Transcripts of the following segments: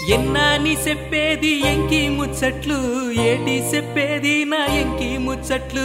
ఎన్నాని చెప్పేది ఎంకి ముచ్చట్లు ఏటి చెప్పేది నా ఎంకి ముచ్చట్లు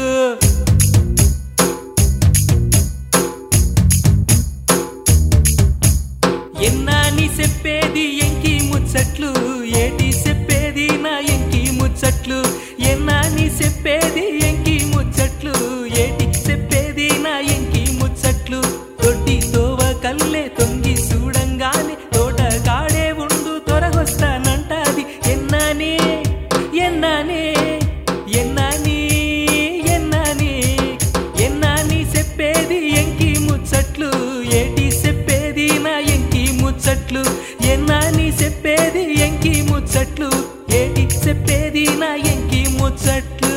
ఎన్నాని చెప్పేది ఎంకి ముచ్చట్లు ఏటి చెప్పేది నా ఎంకి ముచ్చట్లు ఎన్నాని చెప్పేది ఎంకి ముచ్చట్లు ఏటి చెప్పేది నా ఎంకి ముచ్చట్లు తొట్టి తోవ కల్లే తొంగి చూడంగానే తోట కాడే ఉండు తొరగొస్తానంటాది ఎన్నానే ఎన్నానే ఎన్నాని ఎన్నాని ఎన్నాని చెప్పేది ఎంకి ముచ్చట్లు ఏటి చెప్పేది నా ఎంకి ముచ్చట్లు ఎన్నాని చెప్పేది ఎంకి ముచ్చట్లు ఏటి చెప్పేది నా ఎంకి ముచ్చట్లు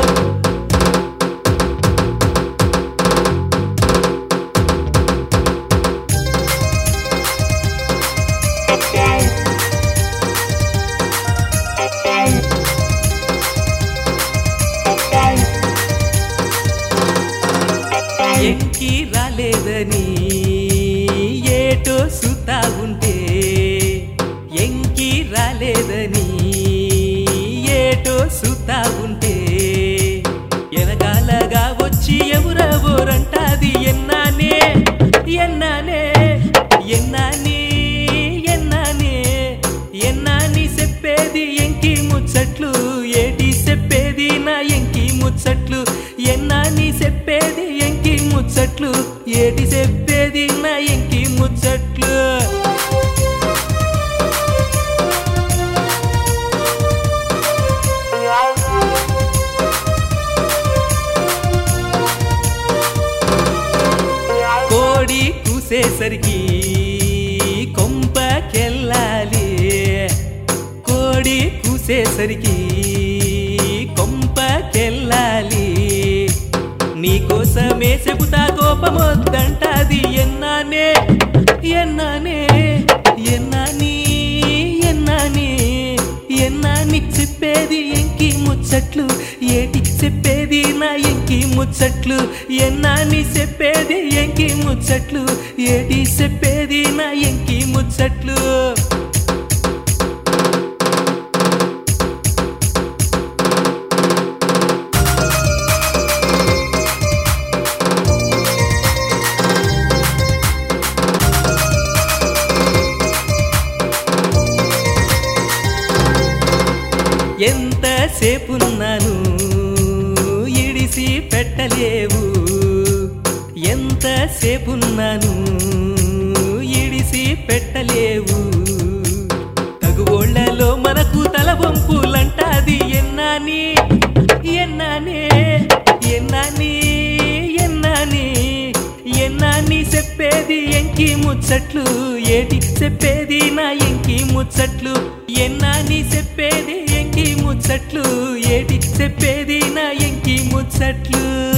ఎంకి రాలేదని ఏటో సుతా ఉంటే ఎంకి రాలేదని ఏటో సుతా ఉంటే ఎనకాలగా వచ్చి ఎవరెవరంటాది ఎన్నానే ఎన్నానే ఎన్నాని ఎన్నానే ఎన్నాని చెప్పేది ఎంకి ముచ్చట్లు ఏటి చెప్పేది నా ఎంకి ముచ్చట్లు ఎన్నాని చెప్పేది ఎంకి ముచ్చట్లు ఏటి చెప్పేది నా ఎంకి ముచ్చట్లు కోడి కూసేసరికి కొంపకెళ్ళాలి కోడి కూసేసరికి కొంపకెళ్ళాలి నీకోసమే చెబుతా కోపమొద్దంటాది ఎన్నానే ఎన్నానే ఎన్నాని ఎన్నాని ఎన్నాని చెప్పేది ఎంకి ముచ్చట్లు ఏటి చెప్పేది నా ఎంకి ముచ్చట్లు ఎన్నాని చెప్పేది ఎంకి ముచ్చట్లు ఏటి చెప్పేది నా ఎంకి ముచ్చట్లు ఎంతసేపున్నాను ఇడిసి పెట్టలేవు ఎంతసేపున్నాను ఇడిసి పెట్టలేవు తగువోళ్లలో మనకు తల వంపులంటాది ఎన్నాని ఎన్నానే ఎన్నాని ఎన్నాని ఎన్నాని చెప్పేది ఎంకి ముచ్చట్లు ఏటి చెప్పేది నా ఎంకి ముచ్చట్లు ఎన్నాని చెప్పేది ఎంకి ముచ్చట్లు ఏటి చెప్పేది నా ఎంకి ముచ్చట్లు